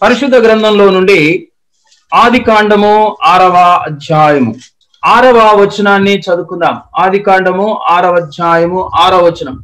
పరిశుద్ధ గ్రంథంలో నుండి ఆది కాండము ఆరవ అధ్యాయము ఆరవ వచనాన్ని చదువుకుందాం ఆది కాండము ఆరవ అధ్యాయము ఆరవ వచనం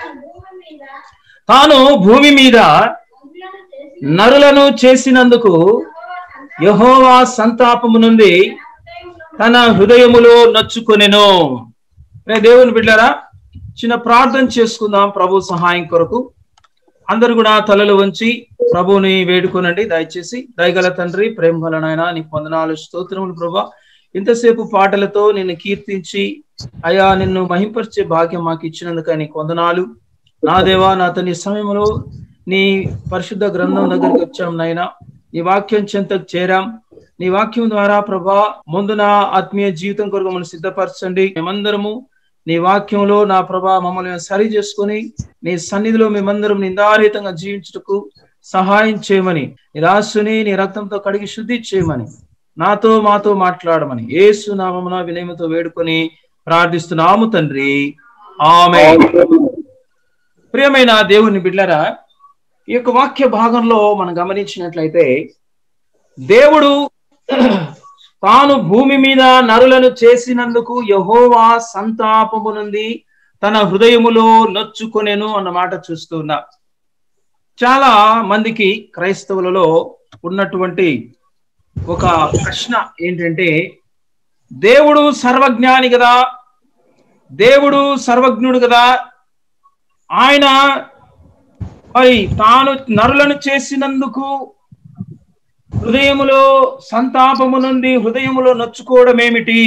తాను భూమి మీద నరులను చేసినందుకు యహోవా సంతాపము నుండి తన హృదయములో నచ్చుకొనెను రే దేవుని బిడ్డారా చిన్న ప్రార్థన చేసుకుందాం ప్రభు సహాయం కొరకు అందరు కూడా తలలు వంచి ప్రభుని వేడుకోనండి దయచేసి దయగల తండ్రి ప్రేమ గల నాయన నీ పొందనాలు స్తోత్రములు ప్రభా ఇంతసేపు పాటలతో నిన్ను కీర్తించి అయా నిన్ను మహింపరిచే భాగ్యం మాకు ఇచ్చినందుకు నీ కొందనాలు నా దేవా నా తని సమయంలో నీ పరిశుద్ధ గ్రంథం దగ్గరికి వచ్చాం నాయన నీ వాక్యం చెంతకు చేరాం నీ వాక్యం ద్వారా ప్రభా ముందున ఆత్మీయ జీవితం కొరకు మనం సిద్ధపరచండి మేమందరము నీ వాక్యంలో నా ప్రభా మమ్మల్ని సరి చేసుకుని నీ సన్నిధిలో మేమందరం నిందారహితంగా జీవించుటకు సహాయం చేయమని నీ రాసుని నీ రక్తంతో కడిగి శుద్ధి చేయమని నాతో మాతో మాట్లాడమని ఏసు నామమున వినయముతో వేడుకొని ప్రార్థిస్తున్నాము తండ్రి ఆమె ప్రియమైన దేవుని బిడ్లరా ఈ యొక్క వాక్య భాగంలో మనం గమనించినట్లయితే దేవుడు తాను భూమి మీద నరులను చేసినందుకు యహోవా సంతాపము నుండి తన హృదయములో నొచ్చుకొనెను అన్న మాట చూస్తున్నా చాలా మందికి క్రైస్తవులలో ఉన్నటువంటి ఒక ప్రశ్న ఏంటంటే దేవుడు సర్వజ్ఞాని కదా దేవుడు సర్వజ్ఞుడు కదా ఆయన మరి తాను నరులను చేసినందుకు హృదయములో సంతాపము నుండి హృదయములో నొచ్చుకోవడం ఏమిటి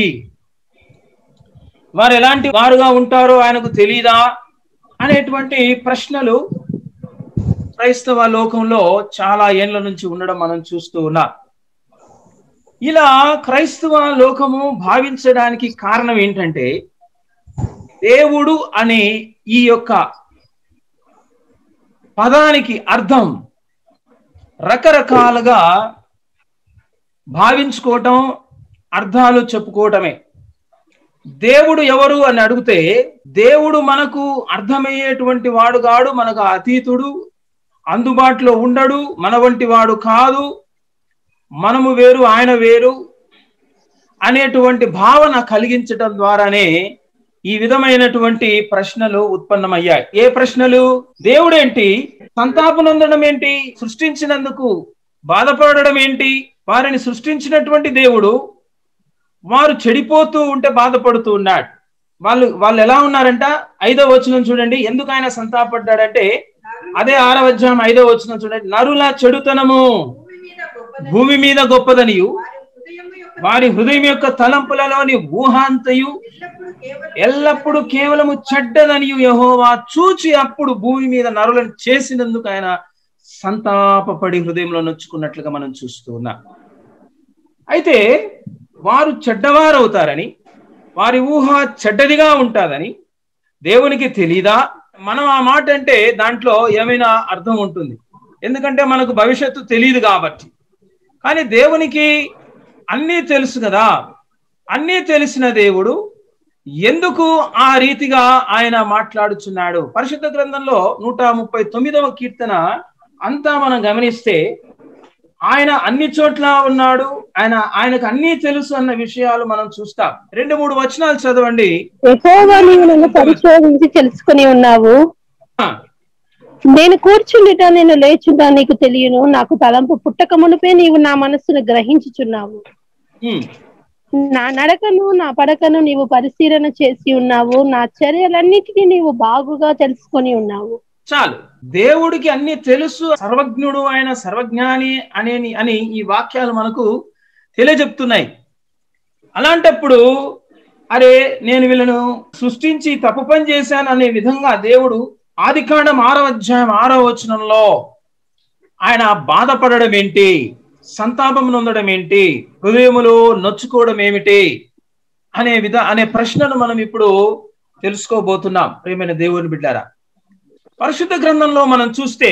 వారు ఎలాంటి వారుగా ఉంటారో ఆయనకు తెలీదా అనేటువంటి ప్రశ్నలు క్రైస్తవ లోకంలో చాలా ఏళ్ల నుంచి ఉండడం మనం చూస్తూ ఉన్నాం ఇలా క్రైస్తవ లోకము భావించడానికి కారణం ఏంటంటే దేవుడు అనే ఈ యొక్క పదానికి అర్థం రకరకాలుగా భావించుకోవటం అర్థాలు చెప్పుకోవటమే దేవుడు ఎవరు అని అడిగితే దేవుడు మనకు అర్థమయ్యేటువంటి వాడు కాడు మనకు అతీతుడు అందుబాటులో ఉండడు మన వంటి వాడు కాదు మనము వేరు ఆయన వేరు అనేటువంటి భావన కలిగించటం ద్వారానే ఈ విధమైనటువంటి ప్రశ్నలు ఉత్పన్నమయ్యాయి ఏ ప్రశ్నలు దేవుడేంటి సంతాపనందడం ఏంటి సృష్టించినందుకు బాధపడడం ఏంటి వారిని సృష్టించినటువంటి దేవుడు వారు చెడిపోతూ ఉంటే బాధపడుతూ ఉన్నాడు వాళ్ళు వాళ్ళు ఎలా ఉన్నారంట ఐదో వచనం చూడండి ఎందుకు ఆయన సంతాపడ్డాడంటే అదే ఆరవ అధ్యాయం ఐదో వచనం చూడండి నరుల చెడుతనము భూమి మీద గొప్పదనియు వారి హృదయం యొక్క తలంపులలోని ఊహాంతయు ఎల్లప్పుడు కేవలము చెడ్డదనియు యహోవా చూచి అప్పుడు భూమి మీద నరులను చేసినందుకు ఆయన సంతాపపడి హృదయంలో నొచ్చుకున్నట్లుగా మనం చూస్తూ ఉన్నాం అయితే వారు చెడ్డవారు అవుతారని వారి ఊహ చెడ్డదిగా ఉంటుందని దేవునికి తెలీదా మనం ఆ మాట అంటే దాంట్లో ఏమైనా అర్థం ఉంటుంది ఎందుకంటే మనకు భవిష్యత్తు తెలియదు కాబట్టి కానీ దేవునికి అన్నీ తెలుసు కదా అన్నీ తెలిసిన దేవుడు ఎందుకు ఆ రీతిగా ఆయన మాట్లాడుచున్నాడు పరిశుద్ధ గ్రంథంలో నూట ముప్పై తొమ్మిదవ కీర్తన అంతా మనం గమనిస్తే ఆయన అన్ని చోట్ల ఉన్నాడు ఆయన ఆయనకు అన్ని తెలుసు అన్న విషయాలు మనం చూస్తాం రెండు మూడు వచనాలు చదవండి యెహోవా నీవు నన్ను పరిశోధించి తెలుసుకుని ఉన్నావు ఆ, నేను కూర్చుండిట నేను లేచుంటా నీకు తెలియను నాకు తలంపు పుట్టక మునిపే నీవు నా మనస్సును గ్రహించుచున్నావు ఉమ్, నా నడకను నా పడకను నీవు పరిశీలన చేసి ఉన్నావు నా చర్యలన్నిటినీ నీవు బాగుగా తెలుసుకొని ఉన్నావు చాలు దేవుడికి అన్ని తెలుసు సర్వజ్ఞుడు ఆయన సర్వజ్ఞాని అనే అని ఈ వాక్యాలు మనకు తెలియజెప్తున్నాయి అలాంటప్పుడు అరే నేను వీళ్ళను సృష్టించి తప్పు పని చేశాను అనే విధంగా దేవుడు ఆదికాండం ఆరవ అధ్యాయం ఆరవ వచనంలో ఆయన బాధపడడం ఏంటి సంతాపం నొందడం ఏంటి హృదయములో నొచ్చుకోవడం ఏమిటి అనే విధ అనే ప్రశ్నను మనం ఇప్పుడు తెలుసుకోబోతున్నాం ప్రియమైన దేవుని బిడ్డారా పరిశుద్ధ గ్రంథంలో మనం చూస్తే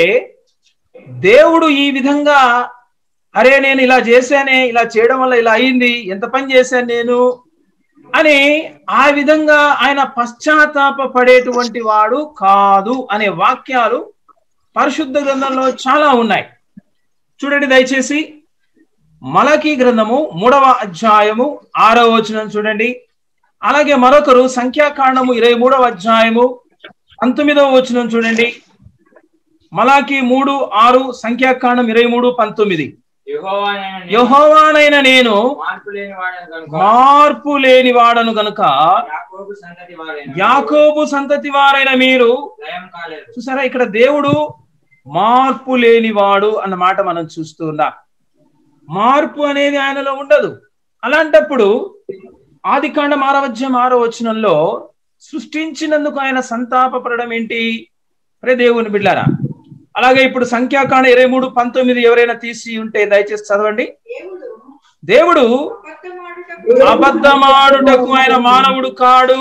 దేవుడు ఈ విధంగా అరే నేను ఇలా చేశానే ఇలా చేయడం వల్ల ఇలా అయింది ఎంత పని చేశాను నేను అని ఆ విధంగా ఆయన పశ్చాత్తాప పడేటువంటి వాడు కాదు అనే వాక్యాలు పరిశుద్ధ గ్రంథంలో చాలా ఉన్నాయి చూడండి దయచేసి మలకి గ్రంథము మూడవ అధ్యాయము ఆరవ వచనం చూడండి అలాగే మరొకరు సంఖ్యాకాండము ఇరవై మూడవ అధ్యాయము పంతొమ్మిదవ వచనం చూడండి మలాకి మూడు ఆరు సంఖ్యాకాండం ఇరవై మూడు పంతొమ్మిది యెహోవానైన నేను యహోవానైన నేను మార్పు లేని వాడను కనుక మార్పు లేని వాడను గనుక యాకోబు సంతతి వారైన యాకోబు సంతతి వారైన మీరు లయం కాలేదు చూసారా ఇక్కడ దేవుడు మార్పు లేనివాడు అన్న మాట మనం చూస్తున్నాం మార్పు అనేది ఆయనలో ఉండదు అలాంటప్పుడు ఆది కాండం ఆరవధ్యం ఆరో వచనంలో సృష్టించినందుకు ఆయన సంతాపపడడం ఏంటి అరే దేవుని బిడ్డారా అలాగే ఇప్పుడు సంఖ్యాకాండ ఇరవై మూడు పంతొమ్మిది ఎవరైనా తీసి ఉంటే దయచేసి చదవండి దేవుడు అబద్ధమాడుటకు ఆయన మానవుడు కాడు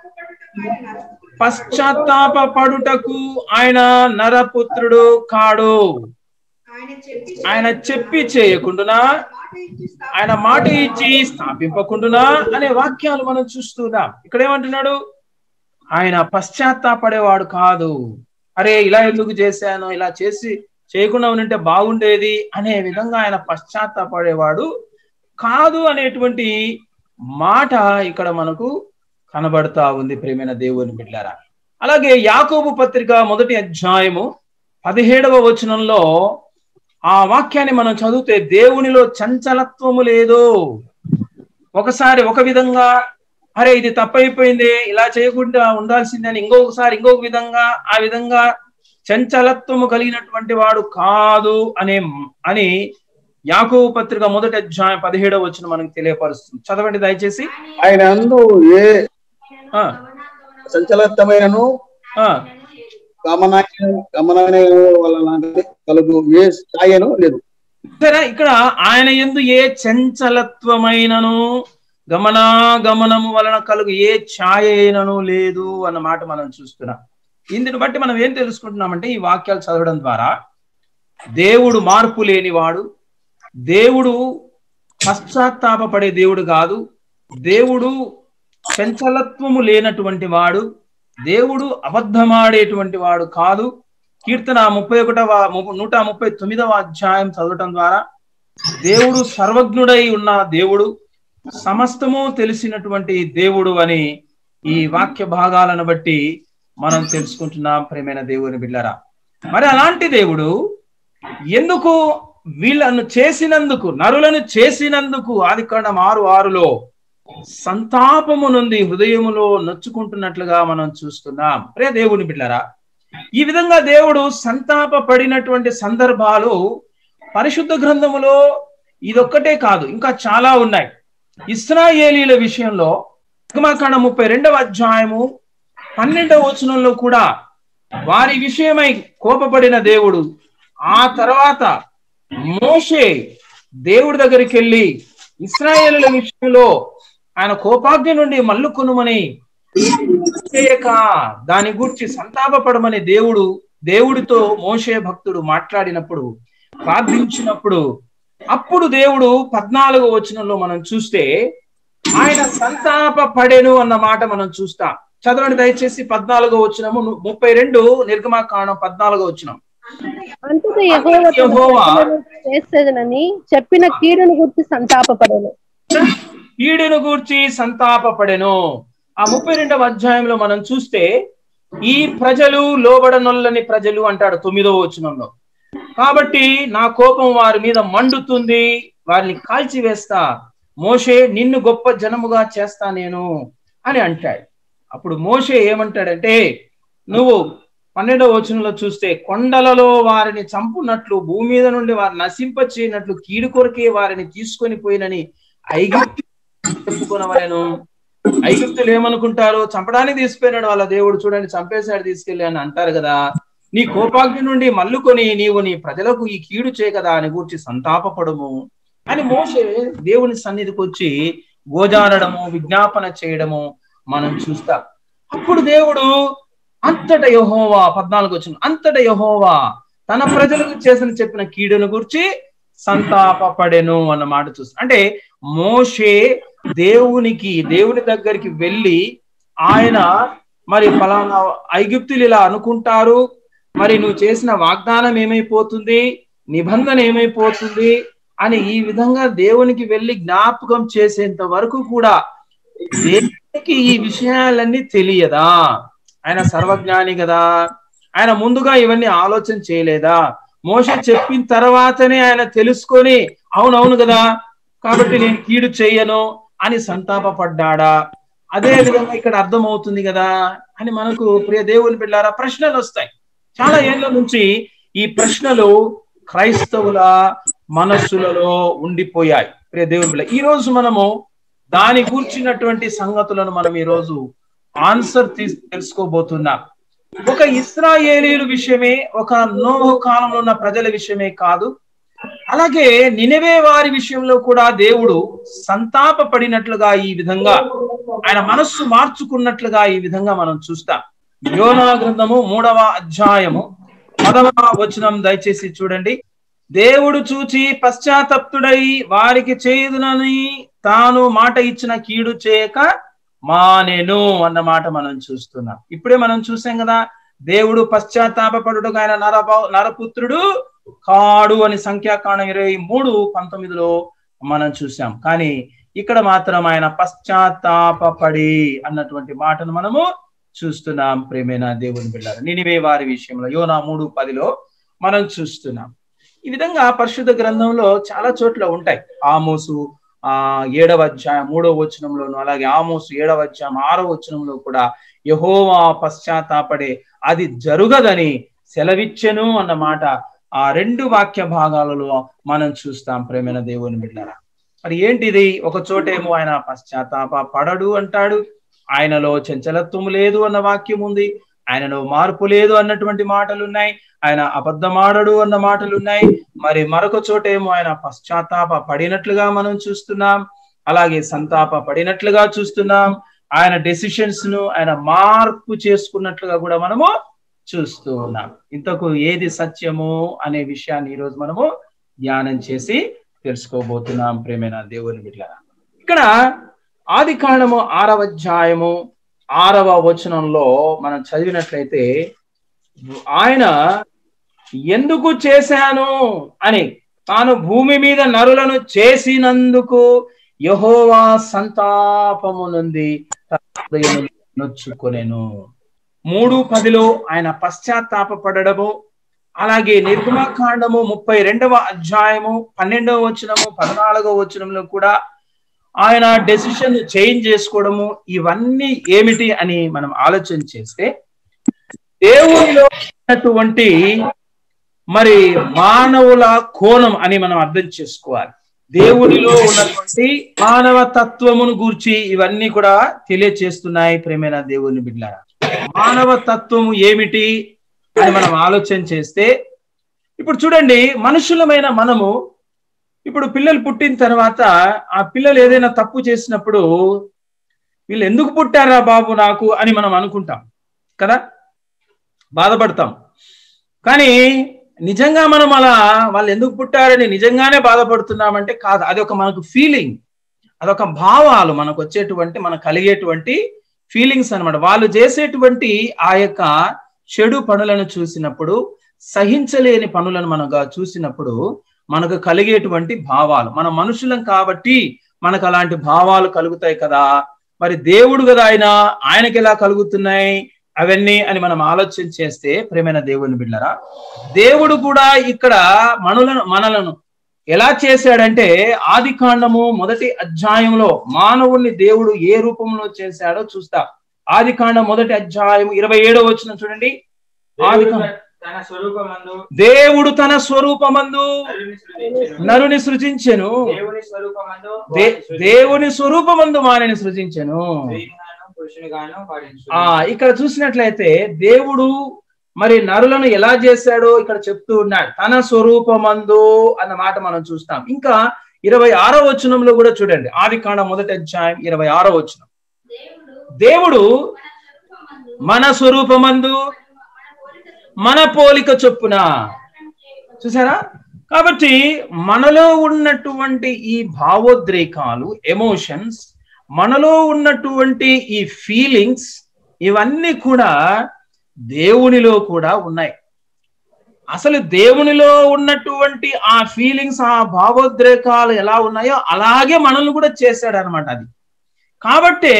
పశ్చాత్తాప పడుటకు ఆయన నరపుత్రుడు కాడు ఆయన చెప్పి చేయకుండునా ఆయన మాట ఇచ్చి స్థాపింపకుండునా అనే వాక్యాలు మనం చూస్తున్నాం ఇక్కడ ఏమంటున్నాడు ఆయన పశ్చాత్తాపడేవాడు కాదు అరే ఇలా ఎందుకు చేశాను ఇలా చేసి చేయకుండా ఉంటే బాగుండేది అనే విధంగా ఆయన పశ్చాత్తాపడేవాడు కాదు అనేటువంటి మాట ఇక్కడ మనకు కనబడతా ఉంది ప్రేమైన దేవుని బిడ్డారా అలాగే యాకోబు పత్రిక మొదటి అధ్యాయము పదిహేడవ వచనంలో ఆ వాక్యాన్ని మనం చదివితే దేవునిలో చంచలత్వము లేదు ఒకసారి ఒక విధంగా అరే ఇది తప్పైపోయింది ఇలా చేయకుండా ఉండాల్సిందని ఇంకొకసారి ఇంకొక విధంగా ఆ విధంగా చంచలత్వము కలిగినటువంటి వాడు కాదు అనే అని యాకోబు పత్రిక మొదటి అధ్యాయం పదిహేడవ వచ్చిన మనకు తెలియపరుస్తుంది చదవండి దయచేసి ఆయన అందు ఏ ఆ, సంచలత్తమైనను ఆ, గమనాయ గమనాయ వలన కలుగు ఏ స్థాయిను లేదు సరే ఇక్కడ ఆయన ఎందు ఏ చంచలత్వమైనను గమనాగమనము వలన కలుగు ఏ ఛాయ అయినను లేదు అన్న మాట మనం చూస్తున్నాం ఇందుని బట్టి మనం ఏం తెలుసుకుంటున్నామంటే ఈ వాక్యాలు చదవడం ద్వారా దేవుడు మార్పు లేనివాడు దేవుడు పశ్చాత్తాపపడే దేవుడు కాదు దేవుడు చంచలత్వము లేనటువంటి వాడు దేవుడు అబద్ధమాడేటువంటి వాడు కాదు కీర్తన ముప్పై ఒకటవ ము- నూట ముప్పై తొమ్మిదవ అధ్యాయం చదవటం ద్వారా దేవుడు సర్వజ్ఞుడై ఉన్న దేవుడు సమస్తము తెలిసినటువంటి దేవుడు అని ఈ వాక్య భాగాలను బట్టి మనం తెలుసుకుంటున్నాం ప్రేమైన దేవుని బిడ్డరా మరి అలాంటి దేవుడు ఎందుకు వీళ్ళను చేసినందుకు నరులను చేసినందుకు ఆదికాండం ఆరు ఆరులో సంతాపము నుండి హృదయములో నొచ్చుకుంటున్నట్లుగా మనం చూస్తున్నాం రే దేవుని బిడ్డరా ఈ విధంగా దేవుడు సంతాప పడినటువంటి సందర్భాలు పరిశుద్ధ గ్రంథములో ఇదొక్కటే కాదు ఇంకా చాలా ఉన్నాయి ఇస్రాయేలీల విషయంలో నిర్గమాకాండం ముప్పై రెండవ అధ్యాయము పన్నెండవ వచనంలో కూడా వారి విషయమై కోపపడిన దేవుడు ఆ తర్వాత మోషే దేవుడి దగ్గరికి వెళ్ళి ఇస్రాయేలుల విషయంలో ఆయన కోపాగ్ని నుండి మల్లుకొనుమని చేయక దాని గురించి సంతాపపడమని దేవుడు దేవుడితో మోషే భక్తుడు మాట్లాడినప్పుడు ప్రార్థించినప్పుడు అప్పుడు దేవుడు పద్నాలుగో వచనంలో మనం చూస్తే ఆయన సంతాప పడెను అన్న మాట మనం చూస్తాం చదవండి దయచేసి పద్నాలుగో వచనము ముప్పై రెండు నిర్గమాకాండం పద్నాలుగో వచనం అంతటా యెహోవా తన యెహోవా ప్రజలను చేసేదనని చెప్పిన కీడును గుర్తి సంతాపపడను కీడును గూర్చి సంతాపపడెను ఆ ముప్పై రెండవ అధ్యాయంలో మనం చూస్తే ఈ ప్రజలు లోబడనొల్లని ప్రజలు అంటాడు తొమ్మిదవ వచనంలో కాబట్టి నా కోపం వారి మీద మండుతుంది వారిని కాల్చివేస్తా మోషే నిన్ను గొప్ప జనముగా చేస్తా నేను అని అంటాడు అప్పుడు మోషే ఏమంటాడంటే నువ్వు పన్నెండవ వచనంలో చూస్తే కొండలలో వారిని చంపునట్లు భూమి మీద నుండి వారిని నశింప చేయనట్లు కీడు కొరకే వారిని తీసుకొని పోయినని ఐగుప్తు చెప్పుకునవలను ఐగుప్తులు ఏమనుకుంటారు చంపడానికి తీసుకుపోయినాడు వాళ్ళ దేవుడు చూడండి చంపేశాడు తీసుకెళ్ళి అని అంటారు కదా నీ కోపాగ్ని నుండి మల్లుకొని నీవు నీ ప్రజలకు ఈ కీడు చేయ కదా అని గూర్చి సంతాపపడము అని మోసే దేవుని సన్నిధికి వచ్చి గోజారడము విజ్ఞాపన చేయడము మనం చూస్తాం అప్పుడు దేవుడు అంతట యహోవా పద్నాలుగు వచ్చిన అంతట యహోవా తన ప్రజలకు చేసిన చెప్పిన కీడును గురించి సంతాపపడెను అన్న మాట చూస్తాం అంటే మోషే దేవునికి దేవుని దగ్గరికి వెళ్ళి ఆయన మరి ఫలానా ఐగుప్తులు ఇలా అనుకుంటారు మరి నువ్వు చేసిన వాగ్దానం ఏమైపోతుంది నిబంధన ఏమైపోతుంది అని ఈ విధంగా దేవునికి వెళ్ళి జ్ఞాపకం చేసేంత వరకు కూడా దేవునికి ఈ విషయాలన్నీ తెలియదా ఆయన సర్వజ్ఞాని కదా ఆయన ముందుగా ఇవన్నీ ఆలోచన చేయలేదా మోస చెప్పిన తర్వాతనే ఆయన తెలుసుకొని అవునవును కదా కాబట్టి నేను కీడు చెయ్యను అని సంతాపపడ్డాడా అదే విధంగా ఇక్కడ అర్థమవుతుంది కదా అని మనకు ప్రియ దేవుని బిడ్డారా ప్రశ్నలు వస్తాయి చాలా ఏళ్ళ నుంచి ఈ ప్రశ్నలు క్రైస్తవుల మనస్సులలో ఉండిపోయాయి ప్రియ దేవుని బిడ్డ ఈ రోజు మనము దాని కూర్చున్నటువంటి సంగతులను మనం ఈ రోజు ఆన్సర్ తీసి తెలుసుకోబోతున్నాం ఒక ఇస్రాయేలీలు విషయమే ఒక నోహు కాలంలో ఉన్న ప్రజల విషయమే కాదు అలాగే నినవే వారి విషయంలో కూడా దేవుడు సంతాప పడినట్లుగా ఈ విధంగా ఆయన మనస్సు మార్చుకున్నట్లుగా ఈ విధంగా మనం చూస్తాం యోనా గ్రంథము మూడవ అధ్యాయము పదవ వచనం దయచేసి చూడండి దేవుడు చూచి పశ్చాత్తప్తుడై వారికి చేయుదునని తాను మాట ఇచ్చిన కీడు చేయక మానెను అన్న మాట మనం చూస్తున్నాం ఇప్పుడే మనం చూసాం కదా దేవుడు పశ్చాత్తాపడుగా ఆయన నర నరపుత్రుడు కాడు అని సంఖ్యాకాండం ఇరవై మూడు పంతొమ్మిదిలో మనం చూసాం కానీ ఇక్కడ మాత్రం ఆయన పశ్చాత్తాపడి అన్నటువంటి మాటను మనము చూస్తున్నాం ప్రేమైన దేవుని బిడ్డారు నినివే వారి విషయంలో యోనా మూడు పదిలో మనం చూస్తున్నాం ఈ విధంగా పరిశుద్ధ గ్రంథంలో చాలా చోట్ల ఉంటాయి ఆమోసు ఆ ఏడవ అధ్యాయం మూడవ వచనంలోను అలాగే ఆమోసు ఏడవ అధ్యాయం ఆరవ వచనంలో కూడా యహోవా పశ్చాత్తాపడే అది జరుగదని సెలవిచ్చెను అన్న మాట ఆ రెండు వాక్య భాగాలలో మనం చూస్తాం ప్రేమైన దేవుని బిడ్డారా మరి ఏంటిది ఒక చోటేమో ఆయన పశ్చాత్తాప పడడు అంటాడు ఆయనలో చంచలత్వము లేదు అన్న వాక్యం ఉంది ఆయనలో మార్పు లేదు అన్నటువంటి మాటలు ఉన్నాయి ఆయన అబద్ధమాడడు అన్న మాటలు ఉన్నాయి మరి మరొక చోటేమో ఆయన పశ్చాత్తాప పడినట్లుగా మనం చూస్తున్నాం అలాగే సంతాప పడినట్లుగా చూస్తున్నాం ఆయన డెసిషన్స్ ను ఆయన మార్పు చేసుకున్నట్లుగా కూడా మనము చూస్తూ ఉన్నాం ఇంతకు ఏది సత్యము అనే విషయాన్ని ఈరోజు మనము ధ్యానం చేసి తెలుసుకోబోతున్నాం ప్రేమైన దేవుని బిడ్డ ఇక్కడ ఆది కాండము ఆరవ అధ్యాయము ఆరవ వచనంలో మనం చదివినట్లయితే ఆయన ఎందుకు చేశాను అని తాను భూమి మీద నరులను చేసినందుకు యహోవా సంతాపము నుండి నొచ్చుకొనెను మూడు పదిలో ఆయన పశ్చాత్తాపడము అలాగే నిర్గమకాండము ముప్పై రెండవ అధ్యాయము పన్నెండవ వచనము పద్నాలుగవ వచనంలో కూడా ఆయన డెసిషన్ చేంజ్ చేసుకోవడము ఇవన్నీ ఏమిటి అని మనం ఆలోచన చేస్తే దేవునిలో ఉన్నటువంటి మరి మానవుల కోణం అని మనం అర్థం చేసుకోవాలి దేవునిలో ఉన్నటువంటి మానవ తత్వమును గూర్చి ఇవన్నీ కూడా తెలియచేస్తున్నాయి ప్రేమైన దేవుని బిడ్డారా మానవ తత్వము ఏమిటి అని మనం ఆలోచన చేస్తే ఇప్పుడు చూడండి మనుషులమైన మనము ఇప్పుడు పిల్లలు పుట్టిన తర్వాత ఆ పిల్లలు ఏదైనా తప్పు చేసినప్పుడు వీళ్ళు ఎందుకు పుట్టారా బాబు నాకు అని మనం అనుకుంటాం కదా బాధపడతాం కానీ నిజంగా మనం అలా వాళ్ళు ఎందుకు పుట్టారని నిజంగానే బాధపడుతున్నామంటే కాదు అది ఒక మనకు ఫీలింగ్ అదొక భావాలు మనకు వచ్చేటువంటి మనకు కలిగేటువంటి ఫీలింగ్స్ అనమాట వాళ్ళు చేసేటువంటి ఆ యొక్క చెడు పనులను చూసినప్పుడు సహించలేని పనులను మనగా చూసినప్పుడు మనకు కలిగేటువంటి భావాలు మన మనుషులం కాబట్టి మనకు అలాంటి భావాలు కలుగుతాయి కదా మరి దేవుడు కదా ఆయన ఆయనకి ఎలా కలుగుతున్నాయి అవన్నీ అని మనం ఆలోచన చేస్తే ప్రేమైన దేవుని బిళ్ళరా దేవుడు కూడా ఇక్కడ మనులను మనలను ఎలా చేశాడంటే ఆది కాండము మొదటి అధ్యాయంలో మానవుణ్ణి దేవుడు ఏ రూపంలో చేశాడో చూస్తా ఆది కాండం మొదటి అధ్యాయం ఇరవై ఏడో వచ్చిన చూడండి ఆది కాండం తన స్వరూపమందు దేవుడు తన స్వరూపమందు నరుని సృజించెను. నరుని సృజించెను దేవుని స్వరూపమందు దే- వారిని సృజించెను. దేవుని స్వరూపమందు మానని సృజించెను స్త్రీనిగాను పురుషునిగాను వారిని ఆ సృజించెను. ఇక్కడ చూసినట్లయితే దేవుడు మరి నరులను ఎలా చేశాడో ఇక్కడ చెప్తూ ఉన్నాడు తన స్వరూపమందు అన్న మాట మనం చూస్తాం ఇంకా ఇరవై ఆరో వచనంలో కూడా చూడండి ఆది కాండ మొదటి అధ్యాయం ఇరవై ఆరో వచనం దేవుడు మన స్వరూపమందు మన పోలిక చొప్పున చూసారా కాబట్టి మనలో ఉన్నటువంటి ఈ భావోద్రేకాలు ఎమోషన్స్ మనలో ఉన్నటువంటి ఈ ఫీలింగ్స్ ఇవన్నీ కూడా దేవునిలో కూడా ఉన్నాయి అసలు దేవునిలో ఉన్నటువంటి ఆ ఫీలింగ్స్ ఆ భావోద్రేకాలు ఎలా ఉన్నాయో అలాగే మనల్ని కూడా చేశాడు అనమాట అది కాబట్టి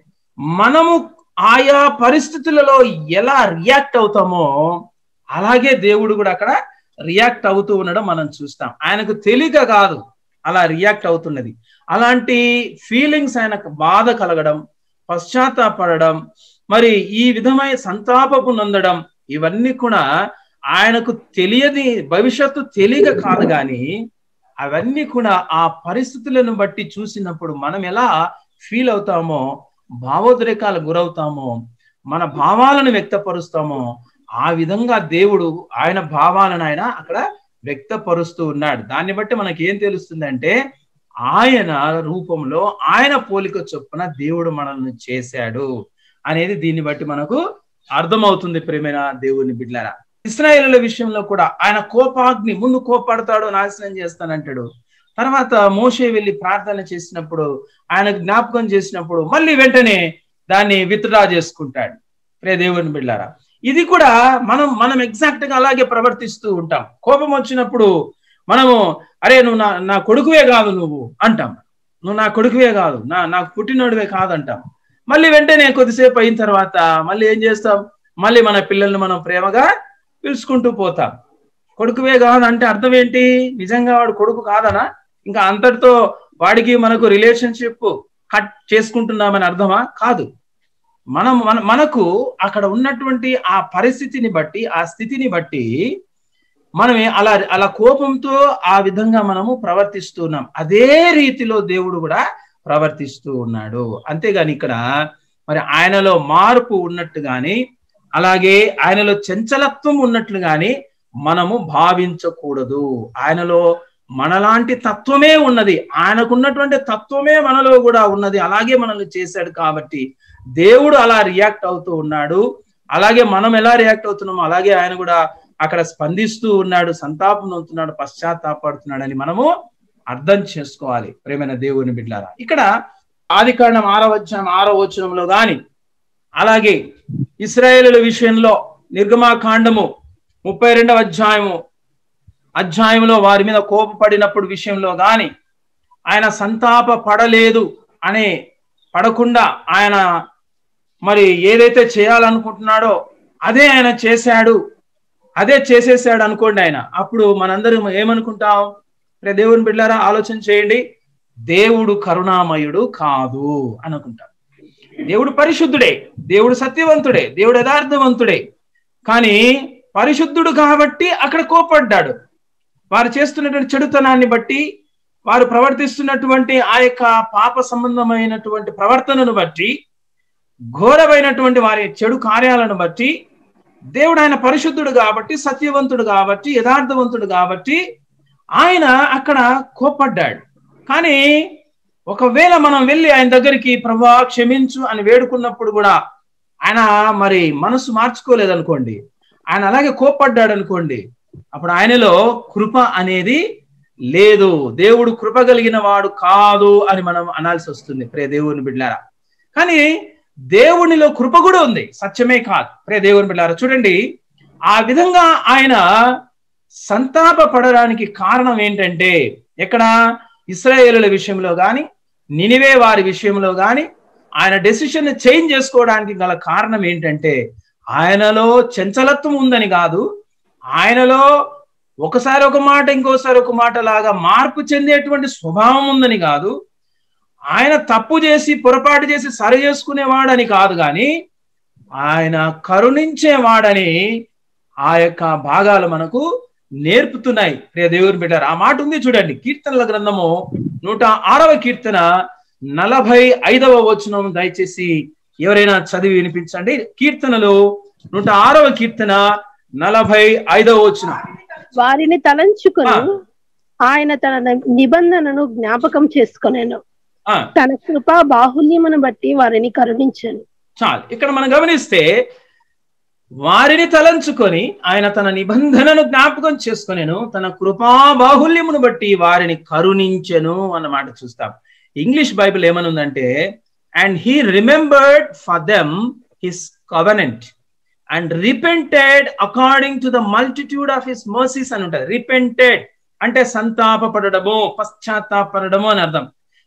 మనము ఆయా పరిస్థితులలో ఎలా రియాక్ట్ అవుతామో అలాగే దేవుడు కూడా అక్కడ రియాక్ట్ అవుతూ ఉండడం మనం చూస్తాం ఆయనకు తెలియక కాదు అలా రియాక్ట్ అవుతున్నది అలాంటి ఫీలింగ్స్ ఆయనకు బాధ కలగడం పశ్చాత్తాపడడం మరి ఈ విధమైన సంతాపపు నొందడం ఇవన్నీ కూడా ఆయనకు తెలియని భవిష్యత్తు తెలియక కాదు కానీ అవన్నీ కూడా ఆ పరిస్థితులను బట్టి చూసినప్పుడు మనం ఎలా ఫీల్ అవుతామో భావోద్రేకాలు గురవుతామో మన భావాలను వ్యక్తపరుస్తామో ఆ విధంగా దేవుడు ఆయన భావాలను ఆయన అక్కడ వ్యక్తపరుస్తూ ఉన్నాడు దాన్ని బట్టి మనకి ఏం తెలుస్తుందంటే ఆయన రూపంలో ఆయన పోలిక చొప్పున దేవుడు మనల్ని చేశాడు అనేది దీన్ని బట్టి మనకు అర్థమవుతుంది ప్రేమైన దేవుని బిడ్డలారా ఇస్రాయేలుల విషయంలో కూడా ఆయన కోపాగ్ని ముందు కోపాడతాడు నాశనం చేస్తానంటాడు తర్వాత మోషే వెళ్ళి ప్రార్థన చేసినప్పుడు ఆయన జ్ఞాపకం చేసినప్పుడు మళ్ళీ వెంటనే దాన్ని విత్డ్రా చేసుకుంటాడు ప్రే దేవుని బిడ్డారా ఇది కూడా మనం మనం ఎగ్జాక్ట్ గా అలాగే ప్రవర్తిస్తూ ఉంటాం కోపం వచ్చినప్పుడు మనము అరే నువ్వు నా నా కొడుకువే కాదు నువ్వు అంటాం నువ్వు నా కొడుకువే కాదు నా నాకు పుట్టినోడివే కాదంటాం మళ్ళీ వెంటనే కొద్దిసేపు అయిన తర్వాత మళ్ళీ ఏం చేస్తాం మళ్ళీ మన పిల్లల్ని మనం ప్రేమగా పిలుచుకుంటూ పోతాం కొడుకువే కాదు అంటే అర్థం ఏంటి నిజంగా వాడు కొడుకు కాదనా ఇంకా అంతటితో వాడికి మనకు రిలేషన్షిప్ కట్ చేసుకుంటున్నామని అర్థమా కాదు మనం మన మనకు అక్కడ ఉన్నటువంటి ఆ పరిస్థితిని బట్టి ఆ స్థితిని బట్టి మనమే అలా అలా కోపంతో ఆ విధంగా మనము ప్రవర్తిస్తున్నాం అదే రీతిలో దేవుడు కూడా ప్రవర్తిస్తూ ఉన్నాడు అంతేగాని ఇక్కడ మరి ఆయనలో మార్పు ఉన్నట్టు గాని అలాగే ఆయనలో చంచలత్వం ఉన్నట్లు గాని మనము భావించకూడదు ఆయనలో మనలాంటి తత్వమే ఉన్నది ఆయనకున్నటువంటి తత్వమే మనలో కూడా ఉన్నది అలాగే మనల్ని చేశాడు కాబట్టి దేవుడు అలా రియాక్ట్ అవుతూ ఉన్నాడు అలాగే మనం ఎలా రియాక్ట్ అవుతున్నామో అలాగే ఆయన కూడా అక్కడ స్పందిస్తూ ఉన్నాడు సంతాపం అవుతున్నాడు పశ్చాత్తాపడుతున్నాడు అని మనము అర్థం చేసుకోవాలి ప్రేమైన దేవుని బిడ్డారా ఇక్కడ ఆది కాండం ఆరో అధ్యాయం ఆరో వచనంలో గాని అలాగే ఇస్రాయేలుల విషయంలో నిర్గమాకాండము ముప్పై రెండవ అధ్యాయము అధ్యాయంలో వారి మీద కోపపడినప్పుడు విషయంలో గాని ఆయన సంతాప పడలేదు అనే పడకుండా ఆయన మరి ఏదైతే చేయాలనుకుంటున్నాడో అదే ఆయన చేశాడు అదే చేసేసాడు అనుకోండి ఆయన అప్పుడు మనందరం ఏమనుకుంటాం రే దేవుని బిడ్డారా ఆలోచన చేయండి దేవుడు కరుణామయుడు కాదు అనుకుంటాం దేవుడు పరిశుద్ధుడే దేవుడు సత్యవంతుడే దేవుడు యథార్థవంతుడే కానీ పరిశుద్ధుడు కాబట్టి అక్కడ కోపడ్డాడు వారు చేస్తున్నటువంటి చెడుతనాన్ని బట్టి వారు ప్రవర్తిస్తున్నటువంటి ఆ యొక్క పాప సంబంధమైనటువంటి ప్రవర్తనను బట్టి ఘోరమైనటువంటి వారి చెడు కార్యాలను బట్టి దేవుడు ఆయన పరిశుద్ధుడు కాబట్టి సత్యవంతుడు కాబట్టి యథార్థవంతుడు కాబట్టి ఆయన అక్కడ కోపడ్డాడు కానీ ఒకవేళ మనం వెళ్ళి ఆయన దగ్గరికి ప్రభా క్షమించు అని వేడుకున్నప్పుడు కూడా ఆయన మరి మనసు మార్చుకోలేదు అనుకోండి ఆయన అలాగే కోప్పడ్డాడు అనుకోండి అప్పుడు ఆయనలో కృప అనేది లేదు దేవుడు కృప కలిగిన వాడు కాదు అని మనం అనాల్సి వస్తుంది ప్రే దేవుని బిడ్డారా కానీ దేవునిలో కృప కూడా ఉంది సత్యమే కాదు ప్రే దేవుని బిడ్డారా చూడండి ఆ విధంగా ఆయన సంతాప పడడానికి కారణం ఏంటంటే ఎక్కడ ఇస్రాయేలుల విషయంలో గాని నినివే వారి విషయంలో గాని ఆయన డెసిషన్ చేంజ్ చేసుకోవడానికి గల కారణం ఏంటంటే ఆయనలో చంచలత్వం ఉందని కాదు ఆయనలో ఒకసారి ఒక మాట ఇంకోసారి ఒక మాట లాగా మార్పు చెందేటువంటి స్వభావం ఉందని కాదు ఆయన తప్పు చేసి పొరపాటు చేసి సరి చేసుకునేవాడని కాదు కానీ ఆయన కరుణించేవాడని ఆ యొక్క భాగాలు మనకు నేర్పుతున్నాయి ప్రియ దేవుని బిడ్డారు ఆ మాట ఉంది చూడండి కీర్తనల గ్రంథము నూట ఆరవ కీర్తన నలభై ఐదవ వచనం దయచేసి ఎవరైనా చదివి వినిపించండి కీర్తనలు నూట ఆరవ కీర్తన నలభై ఐదవ వచనం వారిని తలంచుకొని ఆయన తన నిబంధనను జ్ఞాపకం చేసుకొనేను ఆ, తన కృపా బాహుల్యమును బట్టి వారిని కరుణించాను చాలు ఇక్కడ మనం గమనిస్తే వారిని తలంచుకొని ఆయన తన నిబంధనను జ్ఞాపకం చేసుకొనేను తన కృపా బాహుల్యమును బట్టి వారిని కరుణించెను అన్నమాట చూస్తాం ఇంగ్లీష్ బైబిల్ ఏమనుందంటే and he remembered for them his covenant and repented according to the multitude of his mercies అని ఉంటుంది రిపెంటెడ్ అంటే సంతాపపడము పశ్చాత్తాపడము అని అర్థం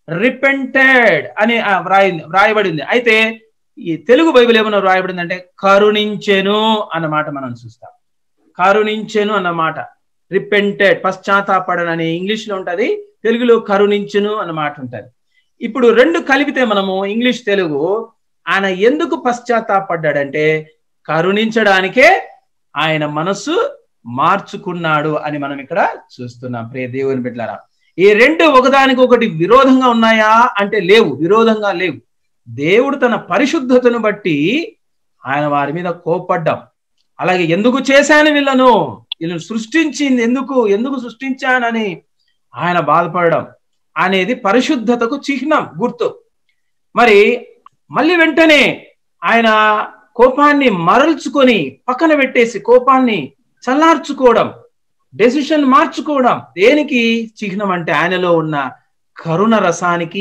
రిపెంటెడ్ అని ఆ, వ్రాయింది వ్రాయబడింది అయితే ఈ తెలుగు బైబిల్ ఏమన్నా వ్రాయబడింది అంటే కరుణించెను అన్నమాట మనం చూస్తాం కరుణించెను అన్నమాట రిపెంటెడ్ పశ్చాత్తాపడనని ఇంగ్లీష్ లో ఉంటది తెలుగులో కరుణించును అన్నమాట ఉంటది ఇప్పుడు రెండు కలిపితే మనము ఇంగ్లీష్ తెలుగు ఆయన ఎందుకు పశ్చాత్తాపడ్డాడంటే కరుణించడానికే ఆయన మనస్సు మార్చుకున్నాడు అని మనం ఇక్కడ చూస్తున్నాం ప్రియ దేవుని బిడ్డలారా ఈ రెండు ఒకదానికి ఒకటి విరోధంగా ఉన్నాయా అంటే లేవు విరోధంగా లేవు దేవుడు తన పరిశుద్ధతను బట్టి ఆయన వారి మీద కోపడ్డాం అలాగే ఎందుకు చేశాను వీళ్ళను వీళ్ళను సృష్టించింది ఎందుకు ఎందుకు సృష్టించానని ఆయన బాధపడడం అనేది పరిశుద్ధతకు చిహ్నం గుర్తు మరి మళ్ళీ వెంటనే ఆయన కోపాన్ని మరల్చుకొని పక్కన పెట్టేసి కోపాన్ని చల్లార్చుకోవడం డెసిషన్ మార్చుకోవడం దేనికి చిహ్నం అంటే ఆయనలో ఉన్న కరుణ రసానికి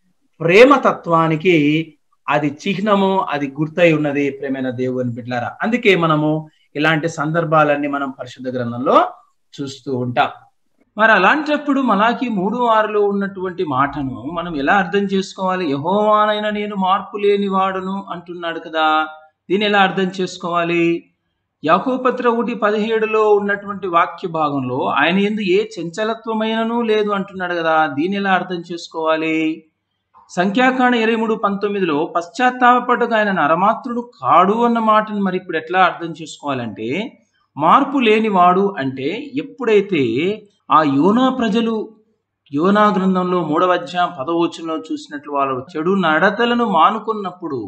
ప్రేమ తత్వానికి అది చిహ్నము అది గుర్తయి ఉన్నది ప్రేమైన దేవుని బిడ్లారా అందుకే మనము ఇలాంటి సందర్భాలన్నీ మనం పరిశుద్ధ గ్రంథంలో చూస్తూ ఉంటాం మరి అలాంటప్పుడు మలాకి మూడు ఆరులో ఉన్నటువంటి మాటను మనం ఎలా అర్థం చేసుకోవాలి యహోవానైన నేను మార్పు లేని వాడును అంటున్నాడు కదా దీన్ని ఎలా అర్థం చేసుకోవాలి యాకోపత్ర ఒకటి పదిహేడులో ఉన్నటువంటి వాక్య భాగంలో ఆయన ఎందు ఏ చంచలత్వమైనను లేదు అంటున్నాడు కదా దీన్ని ఎలా అర్థం చేసుకోవాలి సంఖ్యాకాండ ఇరవై మూడు పంతొమ్మిదిలో పశ్చాత్తాపట్టుగా ఆయన నరమాత్రుడు కాడు అన్న మాటను మరి ఇప్పుడు ఎట్లా అర్థం చేసుకోవాలంటే మార్పు లేనివాడు అంటే ఎప్పుడైతే ఆ యోనా ప్రజలు యోనా గ్రంథంలో మూడవ అధ్యాయం పదవచనంలో చూసినట్లు వాళ్ళు చెడు నడతలను మానుకున్నప్పుడు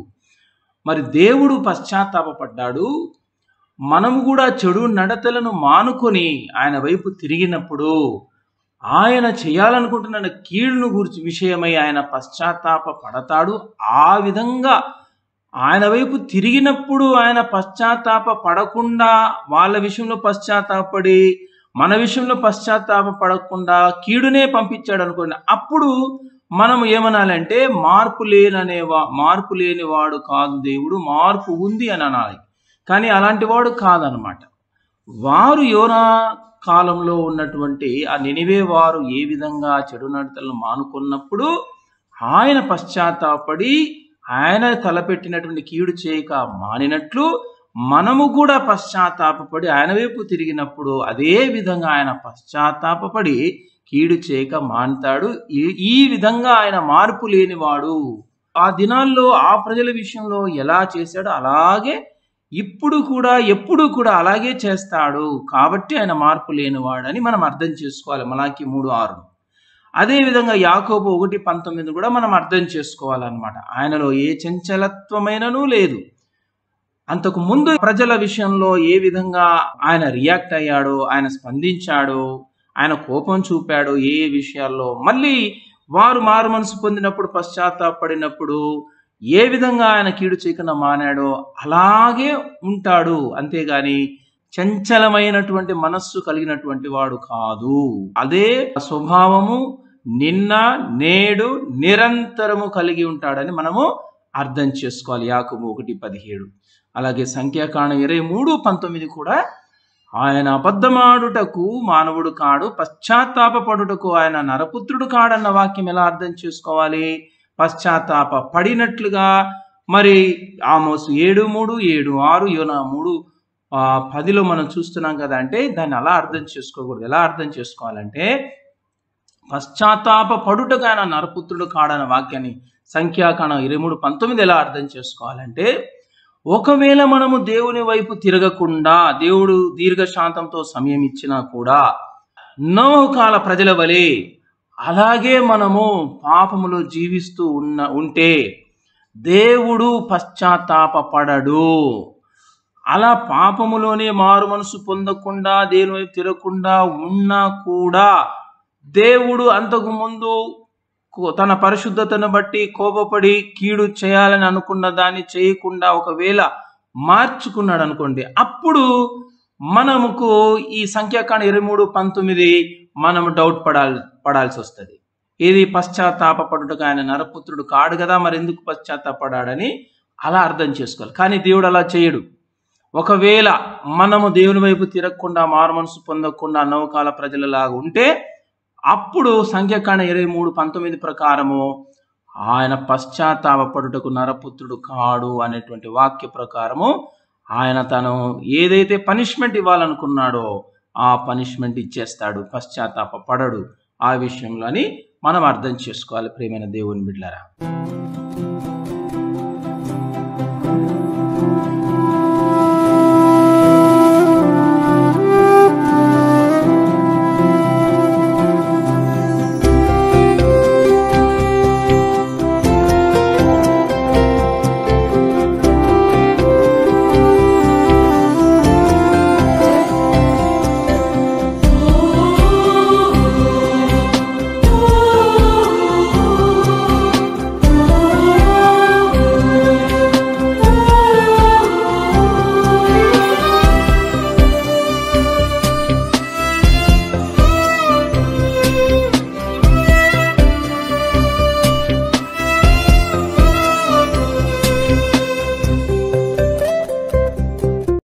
మరి దేవుడు పశ్చాత్తాపడ్డాడు మనము కూడా చెడు నడతలను మానుకొని ఆయన వైపు తిరిగినప్పుడు ఆయన చేయాలనుకుంటున్న కీడును గురించి విషయమై ఆయన పశ్చాత్తాప పడతాడు ఆ విధంగా ఆయన వైపు తిరిగినప్పుడు ఆయన పశ్చాత్తాప పడకుండా వాళ్ళ విషయంలో పశ్చాత్తాపడి మన విషయంలో పశ్చాత్తాప పడకుండా కీడునే పంపించాడు అనుకోండి అప్పుడు మనం ఏమనాలంటే మార్పు లేననే వా మార్పు లేని వాడు కాదు దేవుడు మార్పు ఉంది అని అనాలి కానీ అలాంటి వాడు కాదనమాట వారు యోనా కాలంలో ఉన్నటువంటి ఆ నినివే వారు ఏ విధంగా చెడు నడతలను మానుకున్నప్పుడు ఆయన పశ్చాత్తాపడి ఆయన తలపెట్టినటువంటి కీడు చేయక మానినట్లు మనము కూడా పశ్చాత్తాపడి ఆయన వైపు తిరిగినప్పుడు అదే విధంగా ఆయన పశ్చాత్తాపడి కీడు చేయక మానుతాడు ఈ- ఈ విధంగా ఆయన మార్పు లేనివాడు ఆ దినాల్లో ఆ ప్రజల విషయంలో ఎలా చేశాడో అలాగే ఇప్పుడు కూడా ఎప్పుడు కూడా అలాగే చేస్తాడు కాబట్టి ఆయన మార్పు లేనివాడని మనం అర్థం చేసుకోవాలి మలాకి మూడు ఆరు అదేవిధంగా యాకోబు ఒకటి పంతొమ్మిది కూడా మనం అర్థం చేసుకోవాలన్నమాట ఆయనలో ఏ చంచలత్వమైనను లేదు అంతకు ముందు ప్రజల విషయంలో ఏ విధంగా ఆయన రియాక్ట్ అయ్యాడో ఆయన స్పందించాడో ఆయన కోపం చూపాడో ఏ ఏ విషయాల్లో మళ్ళీ వారు మారు మనసు పొందినప్పుడు పశ్చాత్తాపడినప్పుడు ఏ విధంగా ఆయన కీడు చేయకుండా మానాడో అలాగే ఉంటాడు అంతేగాని చంచలమైనటువంటి మనస్సు కలిగినటువంటి వాడు కాదు అదే స్వభావము నిన్న నేడు నిరంతరము కలిగి ఉంటాడని మనము అర్థం చేసుకోవాలి యాకము ఒకటి పదిహేడు అలాగే సంఖ్యాకాండం ఇరవై మూడు పంతొమ్మిది కూడా ఆయన అబద్ధమాడుటకు మానవుడు కాడు పశ్చాత్తాపడుటకు ఆయన నరపుత్రుడు కాడన్న వాక్యం ఎలా అర్థం చేసుకోవాలి పశ్చాత్తాప పడినట్లుగా మరి ఆమోసు ఏడు మూడు ఏడు ఆరు యోనా మూడు ఆ, పదిలో మనం చూస్తున్నాం కదా అంటే దాన్ని అలా అర్థం చేసుకోకూడదు ఎలా అర్థం చేసుకోవాలంటే పశ్చాత్తాప పడుటకు ఆయన నరపుత్రుడు కాడన్న వాక్యాన్ని సంఖ్యాకాండం ఇరవై మూడు పంతొమ్మిది ఎలా అర్థం చేసుకోవాలంటే ఒకవేళ మనము దేవుని వైపు తిరగకుండా దేవుడు దీర్ఘశాంతంతో సమయం ఇచ్చినా కూడా నోహు కాల ప్రజల వలె అలాగే మనము పాపములో జీవిస్తూ ఉన్న ఉంటే దేవుడు పశ్చాత్తాపపడడు అలా పాపములోనే మారు మనసు పొందకుండా దేవుని వైపు తిరగకుండా ఉన్నా కూడా దేవుడు అంతకు ముందు కో- తన పరిశుద్ధతను బట్టి కోపపడి కీడు చేయాలని అనుకున్న దాన్ని చేయకుండా ఒకవేళ మార్చుకున్నాడు అనుకోండి అప్పుడు మనముకు ఈ సంఖ్యాకాండ ఇరవై మూడు పంతొమ్మిది మనము డౌట్ పడాలి పడాల్సి వస్తుంది ఇది పశ్చాత్తాపడుటకు ఆయన నరపుత్రుడు కాడు కదా మరి ఎందుకు పశ్చాత్తాపడాడని అలా అర్థం చేసుకోవాలి కానీ దేవుడు అలా చేయడు ఒకవేళ మనము దేవుని వైపు తిరగకుండా మారుమనసు పొందకుండా నవకాల ప్రజలలాగా ఉంటే అప్పుడు సంఖ్యాకాండ ఇరవై మూడు పంతొమ్మిది ప్రకారము ఆయన పశ్చాత్తాపడుటకు నరపుత్రుడు కాడు అనేటువంటి వాక్య ప్రకారము ఆయన తను ఏదైతే పనిష్మెంట్ ఇవ్వాలనుకున్నాడో ఆ పనిష్మెంట్ ఇచ్చేస్తాడు పశ్చాత్తాప పడడు ఆ విషయంలో అని మనం అర్థం చేసుకోవాలి ప్రేమైన దేవుని బిడ్డలారా